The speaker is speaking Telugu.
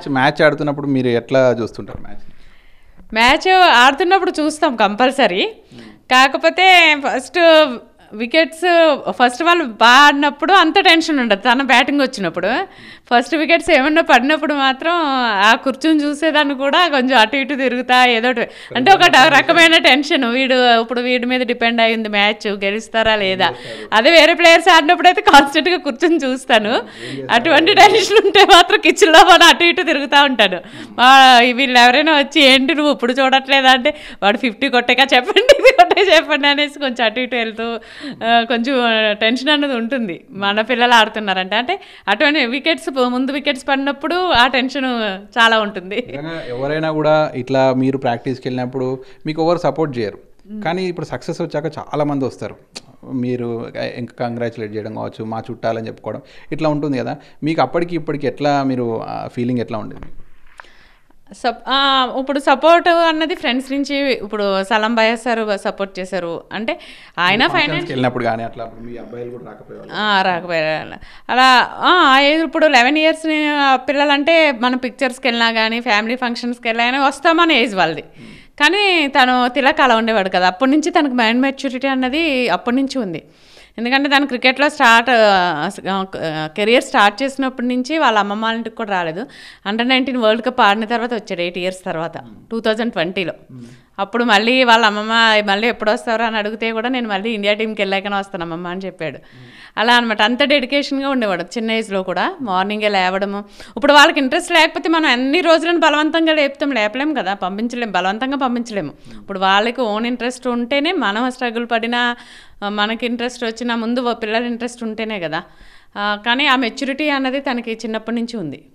మ్యాచ్ ఆడుతున్నప్పుడు మీరు ఎట్లా చూస్తుంటారు మ్యాచ్ మ్యాచ్ ఆడుతున్నప్పుడు చూస్తాం కంపల్సరీ కాకపోతే ఫస్ట్ వికెట్స్ ఫస్ట్ వాళ్ళు బాగా ఆడినప్పుడు అంత టెన్షన్ ఉండదు తన బ్యాటింగ్ వచ్చినప్పుడు ఫస్ట్ వికెట్స్ ఏమన్నా పడినప్పుడు మాత్రం ఆ కూర్చుని చూసేదాన్ని కూడా కొంచెం అటు ఇటు తిరుగుతా ఏదో ఒకటి. అంటే ఒక డ- రకమైన టెన్షన్ వీడు ఇప్పుడు వీడి మీద డిపెండ్ అయింది మ్యాచ్ గెలుస్తారా లేదా అదే వేరే ప్లేయర్స్ ఆడినప్పుడు అయితే కాన్స్టెంట్గా కూర్చొని చూస్తాను అటువంటి టెన్షన్ ఉంటే మాత్రం కిచెన్లో మనం అటు ఇటు తిరుగుతూ ఉంటాను మా వీళ్ళు ఎవరైనా వచ్చి ఏంటి నువ్వు ఇప్పుడు చూడట్లేదా అంటే వాడు ఫిఫ్టీ కొట్టేగా చెప్పండి ఇది కొట్టే చెప్పండి అనేసి కొంచెం అటు ఇటు వెళ్తూ ఆ, కొంచెం టెన్షన్ అన్నది ఉంటుంది మన పిల్లలు ఆడుతున్నారంటే అంటే అటువంటి వికెట్స్ ముందు వికెట్స్ పడినప్పుడు ఆ టెన్షన్ చాలా ఉంటుంది నిజంగా ఎవరైనా కూడా ఇట్లా మీరు ప్రాక్టీస్కి వెళ్ళినప్పుడు మీకు ఎవరు సపోర్ట్ చేయరు కానీ ఇప్పుడు సక్సెస్ వచ్చాక చాలా మంది వస్తారు మీరు ఇంకా కంగ్రాచులేట్ చేయడం కావచ్చు మా చుట్టాలని చెప్పుకోవడం ఇట్లా ఉంటుంది కదా మీకు అప్పటికి ఇప్పటికి ఎట్లా మీరు ఫీలింగ్ ఎట్లా ఉండేది సప్ ఆ, ఇప్పుడు సపోర్ట్ అన్నది ఫ్రెండ్స్ నుంచి ఇప్పుడు సలం భయ సార్ సపోర్ట్ చేశారు అంటే ఆయన ఫైనాన్స్ Functions కి వెళ్ళినప్పుడు కానీ అట్లా అప్పుడు మీ అబ్బాయిలు కూడా రాకపోయేవాళ్ళు ఆ, రాకపోయారు అలా ఆ, ఆ ఏజ్ ఇప్పుడు లెవెన్ ఇయర్స్ పిల్లలంటే మన పిక్చర్స్కి వెళ్ళినా కానీ ఫ్యామిలీ ఫంక్షన్స్కి వెళ్ళినా కానీ వస్తామని ఏజ్ వాళ్ళది కానీ తను తిలక్ అలా ఉండేవాడు కదా అప్పటి నుంచి తనకు మైండ్ మెచ్యూరిటీ అన్నది అప్పటి నుంచి ఉంది ఎందుకంటే తను క్రికెట్లో స్టార్ట్ కెరియర్ స్టార్ట్ చేసినప్పటి నుంచి వాళ్ళ అమ్మమ్మ వాళ్ళ ఇంటికి కూడా రాలేదు అండర్ నైన్టీన్ వరల్డ్ కప్ ఆడిన తర్వాత వచ్చాడు ఎయిట్ ఇయర్స్ తర్వాత టూ థౌజండ్ ట్వంటీలో అప్పుడు మళ్ళీ వాళ్ళ అమ్మమ్మ మళ్ళీ ఎప్పుడు వస్తారో అని అడిగితే కూడా నేను మళ్ళీ ఇండియా టీంకి వెళ్ళాకనే వస్తాను అమ్మమ్మ అని చెప్పాడు అలా అనమాట అంత డెడికేషన్గా ఉండేవాడు చిన్న ఏజ్లో కూడా మార్నింగే లేవడము ఇప్పుడు వాళ్ళకి ఇంట్రెస్ట్ లేకపోతే మనం అన్ని రోజులను బలవంతంగా లేపుతాం లేపలేము కదా పంపించలేము బలవంతంగా పంపించలేము ఇప్పుడు వాళ్ళకి ఓన్ ఇంట్రెస్ట్ ఉంటేనే మనం స్ట్రగుల్ పడినా ఆ, మనకి ఇంట్రెస్ట్ వచ్చినా ముందు పిల్లల ఇంట్రెస్ట్ ఉంటేనే కదా ఆ, కానీ ఆ మెచ్యూరిటీ అన్నది తనకి చిన్నప్పటి నుంచి ఉంది